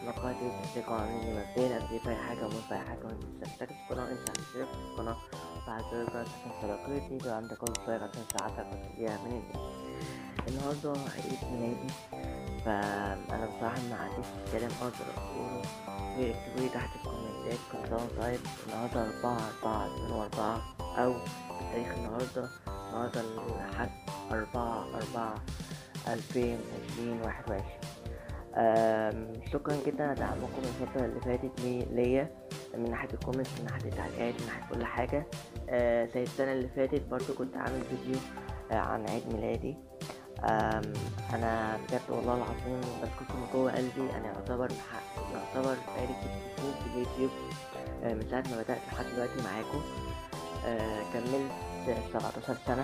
حلقاتي وتصديقوا عني مبدئيا قبل في أي حاجة ومن في أي حاجة وانت تشترك في القناة انت هتشترك في القناة وبعد زر الجرس عشان صداقتي يبقى عندك كل شوية عشان ساعتك وتديها من الفيديو النهاردة عيد ميلادي فأنا بصراحة ما عنديش كلام أقدر أقوله غير اكتبولي تحت في الكومنتات كل سنة وانت طيب النهاردة أربعة أربعة اتنين وأربعة أو تاريخ النهاردة النهاردة الحد أربعة أربعة ألفين عشرين واحد وعشرين آم، شكرا جدا على دعمكم الفترة اللي فاتت لي- ليا من ناحية الكومنتس من ناحية التعليقات من ناحية كل حاجة آه، زي السنة اللي فاتت برضو كنت عامل فيديو آه، عن عيد ميلادي آم، أنا بجد والله العظيم بشكركم من جوه قلبي أنا يعتبر بحق يعتبر بقالي ست سنين في اليوتيوب آه، من ساعة ما بدأت لحد دلوقتي معاكم آه، كملت 17 سنة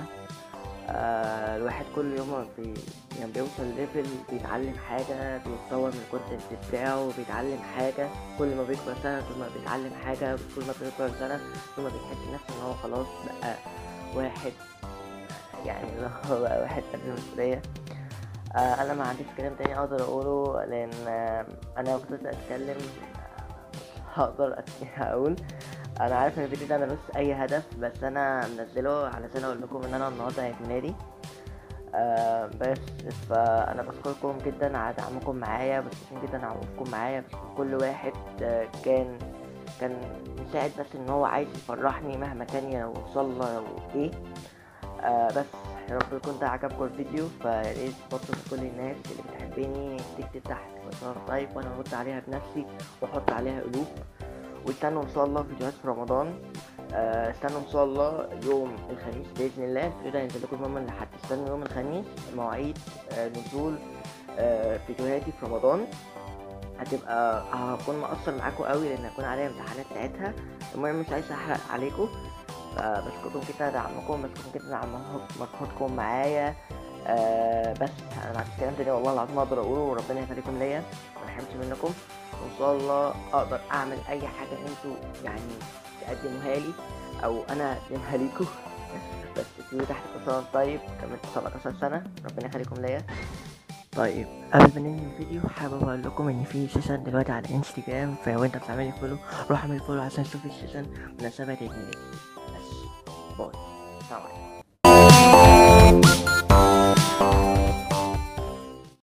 آه الواحد كل يوم بي... يعني بيوصل ليفل بيتعلم حاجة بيتطور من الكونتنت بتاعه بيتعلم حاجة كل ما بيكبر سنة كل ما بيتعلم حاجة كل ما بيكبر سنة كل ما بيحس نفسه ان هو خلاص بقى واحد يعني اللي هو بقى واحد قد المسؤولية آه انا ما عنديش كلام تاني اقدر اقوله لان آه انا لو فضلت اتكلم آه، هقدر أت- اقول انا عارف ان الفيديو ده ملوش اي هدف بس انا منزله علشان اقول لكم ان انا النهارده عيد ميلادي آه بس فانا بشكركم جدا على دعمكم معايا بشكركم جدا على وقوفكم معايا بشكر كل واحد آه كان كان مساعد بس ان هو عايز يفرحني مهما كان يوصل له ايه آه بس يا رب يكون ده عجبكم الفيديو فيا ريت تبطلوا كل الناس اللي بتحبني تكتب تحت مسار طيب وانا ارد عليها بنفسي واحط عليها قلوب واستنوا ان شاء الله فيديوهات في رمضان آه، استنوا ان شاء الله يوم الخميس باذن الله الفيديو ده هينزل لكم يوم الاحد استنوا يوم الخميس مواعيد آه، نزول آه، فيديوهاتي في رمضان هتبقى هكون مقصر معاكم قوي لان هيكون عليا امتحانات ساعتها المهم مش عايز احرق عليكم فبشكركم جدا على دعمكم بشكركم جدا على مجهود- مجهودكم معايا آه بس انا ما عنديش كلام تاني والله العظيم اقدر اقوله وربنا يخليكم ليا ما يحرمش منكم وان شاء الله اقدر اعمل اي حاجه انتوا يعني تقدموها لي او انا اقدمها ليكم بس اكتبوا تحت كل طيب كملت 17 سنه ربنا يخليكم ليا طيب قبل ما ننهي الفيديو حابب اقول لكم ان في سيشن دلوقتي على الانستجرام فلو انت بتعملي فولو روح اعمل فولو عشان تشوف السيشن مناسبة عيد ميلادي بس باي سلام عليكم